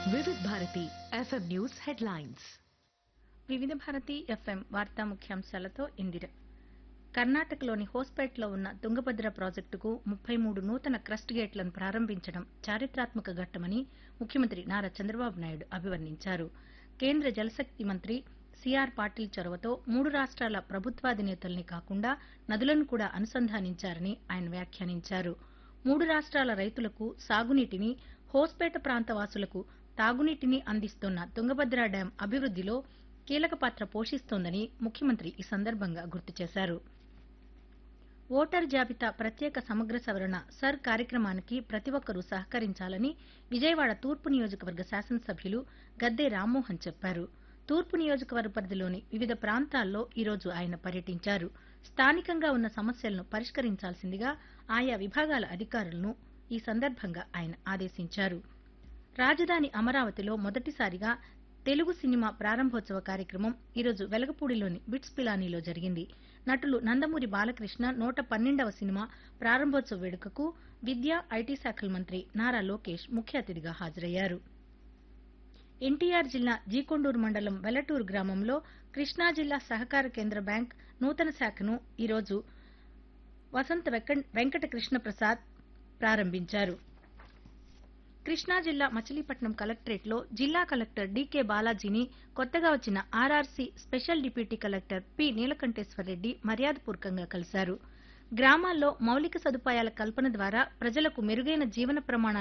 వివిధ Bharati FM news headlines వివిధ Bharati FM వార్తా ముఖ్యాంశాలతో ఇందిర కర్ణాటకలోని హోస్పేట్లో ఉన్న తుంగభద్ర ప్రాజెక్టుకు ముప్పై మూడు నూతన క్రస్ట్ గేట్లను ప్రారంభించడం చారిత్రాత్మక ఘట్టమని ముఖ్యమంత్రి నారా చంద్రబాబు నాయుడు అభివర్ణించారు కేంద్ర జలశక్తి మంత్రి సిఆర్ పాటిల్ చొరవతో మూడు రాష్ట్రాల ప్రభుత్వాధినేతల్ని కాకుండా నదులను కూడా అనుసంధానించారని ఆయన వ్యాఖ్యానించారు మూడు రాష్ట్రాల రైతులకు సాగునీటిని హోస్పేట ప్రాంత వాసులకు తాగునీటిని అందిస్తున్న తుంగభద్ర డ్యాం అభివృద్దిలో కీలక పాత్ర పోషిస్తోందని ముఖ్యమంత్రి ఈ సందర్భంగా గుర్తు చేశారు ఓటర్ జాబితా ప్రత్యేక సమగ్ర సవరణ సర్ కార్యక్రమానికి ప్రతి ఒక్కరూ సహకరించాలని విజయవాడ తూర్పు నియోజకవర్గ శాసనసభ్యులు గద్దె రామ్మోహన్ చెప్పారు తూర్పు నియోజకవర్గ పరిధిలోని వివిధ ప్రాంతాల్లో ఈరోజు ఆయన పర్యటించారు స్థానికంగా ఉన్న సమస్యలను పరిష్కరించాల్సిందిగా ఆయా విభాగాల అధికారులను ఈ సందర్భంగా ఆయన ఆదేశించారు రాజధాని అమరావతిలో మొదటిసారిగా తెలుగు సినిమా ప్రారంభోత్సవ కార్యక్రమం ఈరోజు వెలగపూడిలోని బిట్స్ పిలానీలో జరిగింది నటులు నందమూరి బాలకృష్ణ నూట పన్నెండవ సినిమా ప్రారంభోత్సవ వేడుకకు విద్యా ఐటీ శాఖల మంత్రి నారా లోకేష్ ముఖ్య అతిథిగా హాజరయ్యారు ఎన్టీఆర్ జిల్లా జీకొండూరు మండలం వెలటూరు గ్రామంలో కృష్ణా జిల్లా సహకార కేంద్ర బ్యాంక్ నూతన శాఖను ఈరోజు వసంత వెంక- వెంకట కృష్ణ ప్రసాద్ ప్రారంభించారు కృష్ణా జిల్లా మచిలీపట్నం కలెక్టరేట్లో జిల్లా కలెక్టర్ డీకే బాలాజీని కొత్తగా వచ్చిన RRC special deputy collector P Neelakanteswarareddy మర్యాదపూర్వకంగా కలిశారు గ్రామాల్లో మౌలిక సదుపాయాల కల్పన ద్వారా ప్రజలకు మెరుగైన జీవన ప్రమాణాలు